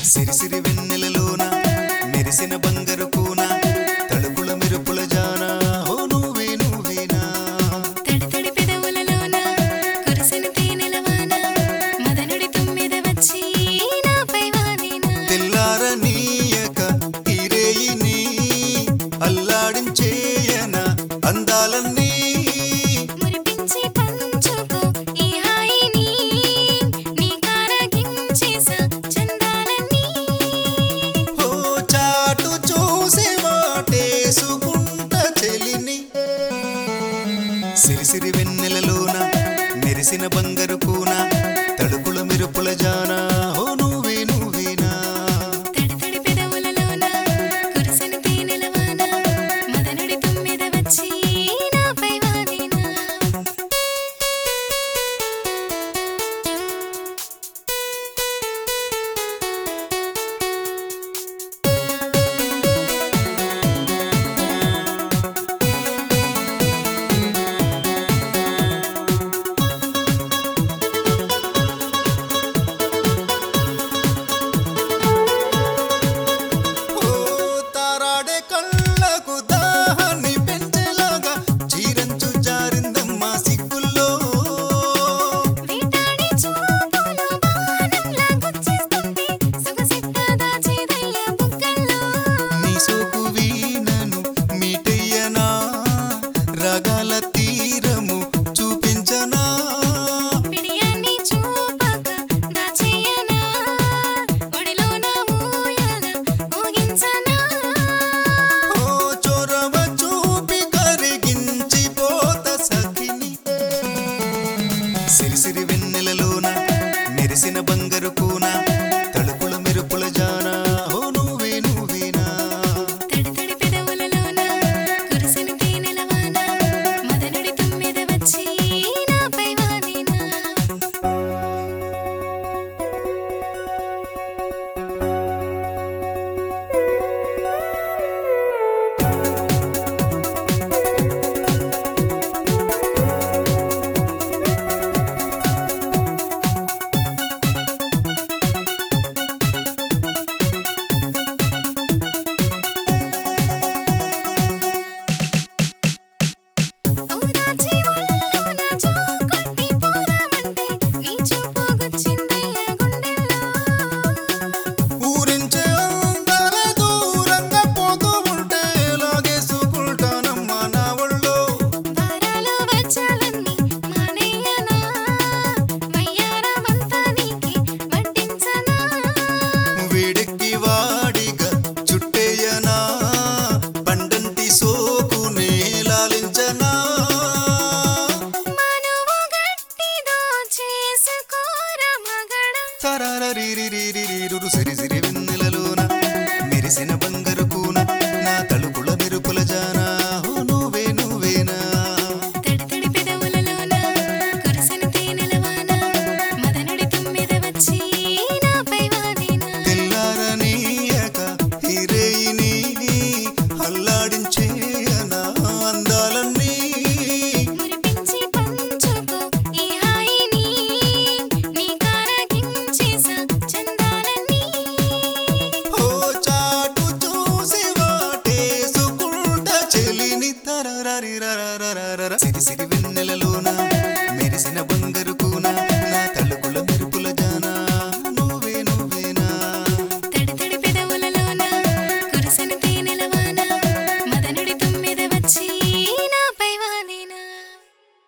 సిరిసిరి వెన్నెలలోన మెరిసిన బంగారు కూన తడుకుల మెరుపుల జాన ఓ నువ్వే నువ్వేనా తడి తడి పెదవులలోన కురిసిన తేనెల వాన మదనుడి తుమ్మెద వచ్చి నాపై వాలినా తెల్లారనీయక ఇరేయిని అల్లాడించేయన అందాలన్నీ మురిపించి పంచుకో ఈ హాయిని నీ కారగించేసా చందాలన్నీ ఓ చాటు చూసి వాటేసుకుంట చెలిని సిరిసిరి వెన్నెలలోన మెరిసిన బంగారు కూన తడుకుల మెరుపుల జాన ఓ నువ్వే నువ్వేనా తడి తడి పెదవులలోన కురిసిన తేనెల వాన మదనుడి తుమ్మెద వచ్చి నాపై వాలినా ఓ తారాడే కళ్ళకు దాహాన్ని పెంచేలాగా చీరంచు జారిందమ్మా సిగ్గుల్లో వేటాడి చూపులు బాణంలా గుచ్చేస్తుంది సొగసిట్ట దాచేదయ్య బుగ్గల్లో నీ సోకు వీణను మీటయ్యనా రాగాల తీరము చూపించనా పిడియాన్ని చూపక దాచేయనా ఒడిలోన ఊయల ఊగించనా ఓ చొరవ చూపి కరిగించిపోత సఖిని సిరిసిరి వెన్నెలలోన మెరిసిన బంగారు కూన తడుకుల మెరుపుల జాన ఓ నువ్వే నువ్వేనా తడి తడి పెదవులలోన కురిసిన తేనెల వాన మదనుడి తుమ్మెద వచ్చి నాపై వాలినా ఔదాచి ఒళ్ళోన చూకొట్టి పోదామంటే నీ చూపు గుచ్చిందయ్య గుండెల్లో ఊరించే అందాల దూరంగా పోతూ ఉంటే లాగేసుకుంటానమ్మా నా ఒళ్ళో వారాలు వచ్చాలన్నీ మానేయనా వయ్యారమంతా నీకే వడ్డించనా వేడెక్కి వాడిగా చుట్టేయనా పండంటి సోకు నేలాలించనా మనువు గట్టిదో చేసుకోర మగడ తరారీరిరిరిరు సిరి సిరి వెన్నెలలోన మెరిసిన బంగారు